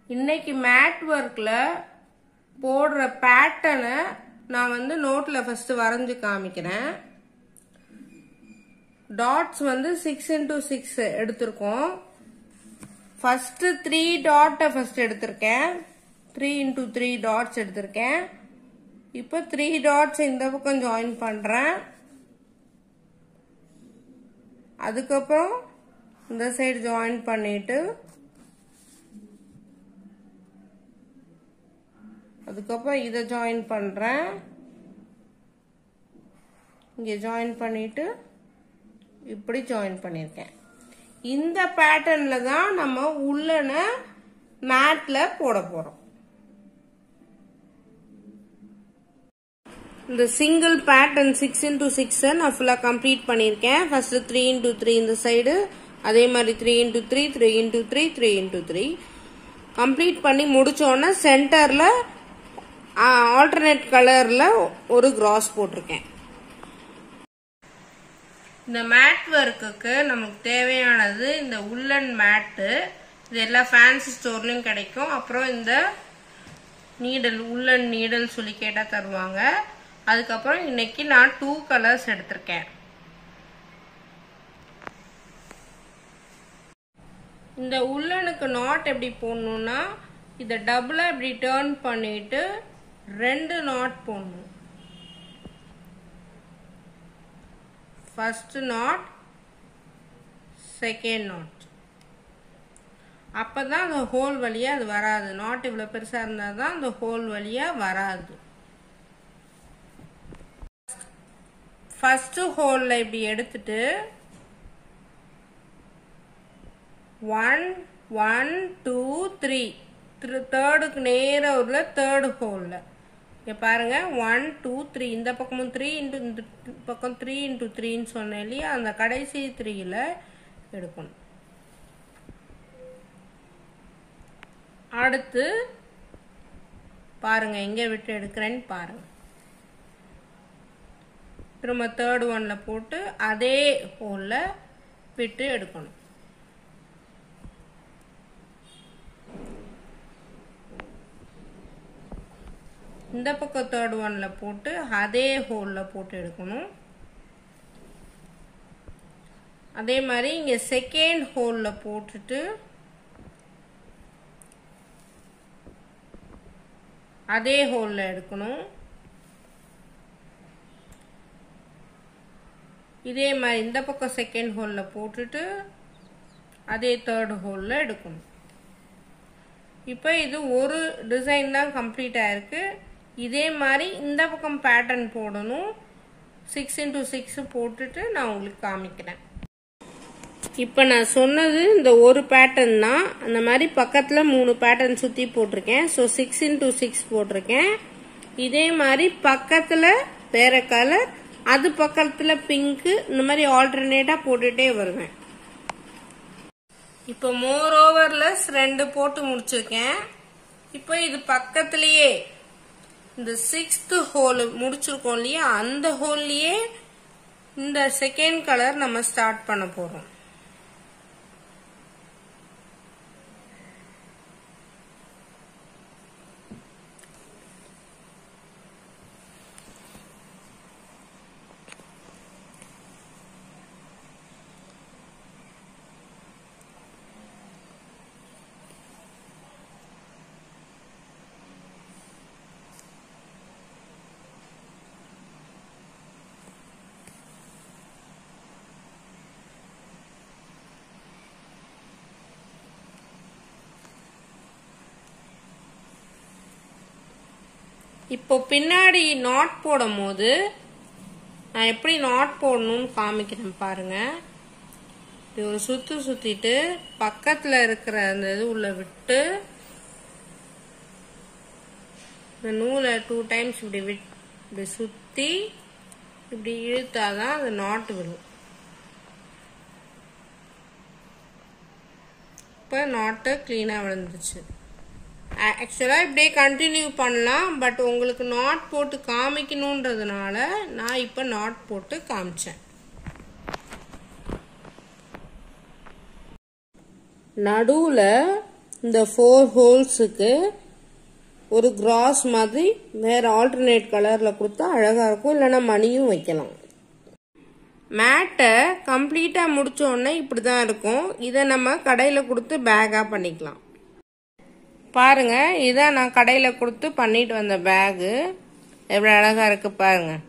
இன்னைக்கு மேட் ஒர்க்கில் போடுற பேட்டர்னை நான் வந்து நோட்டில் ஃபஸ்ட்டு வரைஞ்சி காமிக்கிறேன் டாட்ஸ் வந்து சிக்ஸ் இன்டூ சிக்ஸ் எடுத்திருக்கோம் ஃபஸ்ட்டு த்ரீ டாட்டை ஃபஸ்ட் எடுத்திருக்கேன் த்ரீ இன்டூ த்ரீ டாட்ஸ் எடுத்திருக்கேன் இப்போ த்ரீ டாட்ஸ் இந்த பக்கம் ஜாயின் பண்ணுறேன் அதுக்கப்புறம் இந்த சைடு ஜாயின் பண்ணிட்டு அதுக்கப்புறம் இதை ஜாயின் பண்ணுறேன் இங்கே ஜாயின் பண்ணிட்டு இப்படி ஜாயின் பண்ணியிருக்கேன் இந்த பேட்டர்னில் தான் நம்ம உள்ளன மேட்டில் போட போகிறோம் இந்த சிங்கிள் பேட்டர்ன் சிக்ஸ் இன்டூ சிக்ஸை நான் ஃபுல்லாக கம்ப்ளீட் பண்ணியிருக்கேன் ஃபர்ஸ்ட் த்ரீ இன்டூ த்ரீ இந்த சைடு அதே மாதிரி three into three three into three three into three complete பண்ணி முடிச்சோடனே சென்டரில் ஆல்டர்னேட் கலரில் ஒரு கிராஸ் போட்டிருக்கேன் இந்த மேட் ஒர்க்குக்கு நமக்கு தேவையானது இந்த உள்ளன் மேட்டு இது எல்லா ஃபேன்சி ஸ்டோர்லையும் கிடைக்கும் அப்புறம் இந்த நீடல் உள்ளன் நீடல் சொல்லி கேட்டால் தருவாங்க அதுக்கப்புறம் இன்னைக்கு நான் டூ கலர்ஸ் எடுத்திருக்கேன் இந்த உள்ளனுக்கு நாட் எப்படி போடணும்னா இதை டபுளாக இப்படி டேர்ன் பண்ணிட்டு ரெண்டு நாட் போடணும் ஃபர்ஸ்ட் நாட் செகண்ட் நாட் அப்போ தான் அந்த ஹோல் வழியாக அது வராது நாட் இவ்வளோ பெருசாக இருந்தால் தான் அந்த ஹோல் வழியாக வராது ஃபஸ்ட்டு ஹோலில் இப்படி எடுத்துட்டு ஒன் ஒன் டூ த்ரீ தேர்டுக்கு நேராக உள்ள தேர்டு ஹோலில் இங்கே பாருங்க ஒன் டூ த்ரீ இந்த பக்கமும் த்ரீ இன்ட்டு இந்த பக்கம் த்ரீ இன்ட்டு த்ரீன்னு சொன்னேன் இல்லையா அந்த கடைசி த்ரீயில் எடுக்கணும் அடுத்து பாருங்க எங்கே விட்டு எடுக்கிறேன்னு பாருங்க திரும்ப தேர்ட் ஒன்ல போட்டு அதே ஹோலில் விட்டு எடுக்கணும் இந்த பக்கம் தேர்ட் ஒன்ல போட்டு அதே ஹோலில் போட்டு எடுக்கணும் அதே மாதிரி இங்கே செகண்ட் ஹோலில் போட்டுட்டு அதே ஹோலில் எடுக்கணும் இதே மாதிரி இந்த பக்கம் செகண்ட் ஹோலில் போட்டுட்டு அதே தேர்ட் ஹோலில் எடுக்கணும் இப்போ இது ஒரு டிசைன் தான் கம்ப்ளீட் ஆயிருக்கு இதே மாதிரி இந்த பக்கம் பேட்டர்ன் போடணும் சிக்ஸ் இன்டூ சிக்ஸ் போட்டுட்டு நான் உங்களுக்கு காமிக்கிறேன் இப்போ நான் சொன்னது இந்த ஒரு பேட்டர்ன் தான் அந்த மாதிரி பக்கத்தில் மூணு பேட்டர்ன் சுற்றி போட்டிருக்கேன் ஸோ சிக்ஸ் இன்டூ சிக்ஸ் போட்டிருக்கேன் இதே மாதிரி பக்கத்தில் வேற கலர் அது பக்கத்தில் பிங்க்கு இந்த மாதிரி ஆல்டர்னேட்டாக போட்டுட்டே வருவேன் இப்போ மோர் ஓவர்லெஸ் ரெண்டு போட்டு முடிச்சிருக்கேன் இப்போ இது பக்கத்துலயே இந்த சிக்ஸ்த் ஹோல் முடிச்சிருக்கோம் இல்லையா அந்த ஹோல்லையே இந்த செகண்ட் கலர் நம்ம ஸ்டார்ட் பண்ண போறோம் இப்போ பின்னாடி நாட் போடும் போது நான் எப்படி நாட் போடணும்னு காமிக்கிறேன் பாருங்க இப்படி ஒரு சுத்து சுத்திட்டு பக்கத்துல இருக்கிற அந்த இது உள்ள விட்டு இந்த நூலை டூ டைம்ஸ் இப்படி விட் இப்படி சுத்தி இப்படி இழுத்தாதான் அது நாட் விடும் இப்போ நாட்டு க்ளீனாக விழுந்துச்சு ஆக்சுவலாக இப்படியே கண்டினியூ பண்ணலாம் பட் உங்களுக்கு நாட் போட்டு காமிக்கணுன்றதுனால நான் இப்போ நாட் போட்டு காமிச்சேன் நடுவில் இந்த ஃபோர் ஹோல்ஸுக்கு ஒரு கிராஸ் மாதிரி வேற ஆல்டர்னேட் கலரில் கொடுத்தா அழகாக இருக்கும் இல்லைன்னா மணியும் வைக்கலாம் மேட்டை கம்ப்ளீட்டாக முடிச்ச உடனே இப்படி தான் இருக்கும் இதை நம்ம கடையில் கொடுத்து பேக்காக பண்ணிக்கலாம் பாருங்க இதான் நான் கடையில் கொடுத்து பண்ணிட்டு வந்த பேகு எவ்வளோ அழகாக இருக்கு பாருங்க